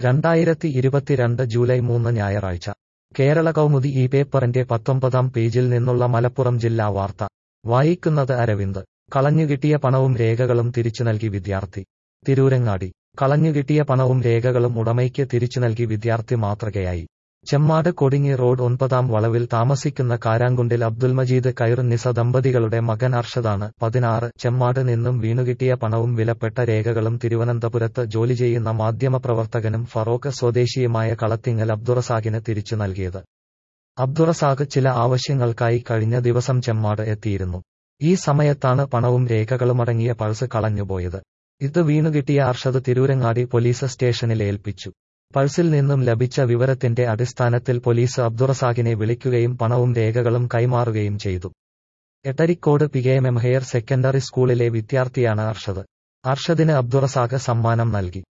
രണ്ടായിരത്തി ഇരുപത്തിരണ്ട് ജൂലൈ മൂന്ന് ഞായറാഴ്ച കേരള കൗമുദി ഈ പേപ്പറിന്റെ പത്തൊമ്പതാം പേജിൽ നിന്നുള്ള മലപ്പുറം ജില്ലാ വാർത്ത വായിക്കുന്നത് അരവിന്ദ് കളഞ്ഞുകിട്ടിയ പണവും രേഖകളും തിരിച്ചു നൽകി വിദ്യാർത്ഥി തിരൂരങ്ങാടി കളഞ്ഞുകിട്ടിയ പണവും രേഖകളും ഉടമയ്ക്ക് തിരിച്ചു നൽകി വിദ്യാർത്ഥി മാതൃകയായി ചെമ്മാട് കൊടിങ്ങി റോഡ് ഒൻപതാം വളവിൽ താമസിക്കുന്ന കാരാങ്കുണ്ടിൽ അബ്ദുൽ മജീദ് കൈറുന്നിസ ദമ്പതികളുടെ മകൻ അർഷദാണ് പതിനാറ് ചെമ്മാട് നിന്നും വീണുകിട്ടിയ പണവും വിലപ്പെട്ട രേഖകളും തിരുവനന്തപുരത്ത് ജോലി ചെയ്യുന്ന മാധ്യമപ്രവർത്തകനും ഫറോക്ക് സ്വദേശിയുമായ കളത്തിങ്ങൽ അബ്ദുറസാഖിന് തിരിച്ചു നൽകിയത് അബ്ദുറസാഖ് ചില ആവശ്യങ്ങൾക്കായി കഴിഞ്ഞ ദിവസം ചെമ്മാട് എത്തിയിരുന്നു ഈ സമയത്താണ് പണവും രേഖകളുമടങ്ങിയ പൾസ് കളഞ്ഞുപോയത് ഇത് വീണുകിട്ടിയ അർഷദ് തിരൂരങ്ങാടി പോലീസ് സ്റ്റേഷനിൽ ഏൽപ്പിച്ചു പൾസിൽ നിന്നും ലഭിച്ച വിവരത്തിന്റെ അടിസ്ഥാനത്തിൽ പോലീസ് അബ്ദുറസാഖിനെ വിളിക്കുകയും പണവും രേഖകളും കൈമാറുകയും ചെയ്തു Edarikode P K M M higher secondary സ്കൂളിലെ വിദ്യാർത്ഥിയാണ് അർഷദ് അർഷദിന് അബ്ദുറസാഖ് സമ്മാനം നൽകി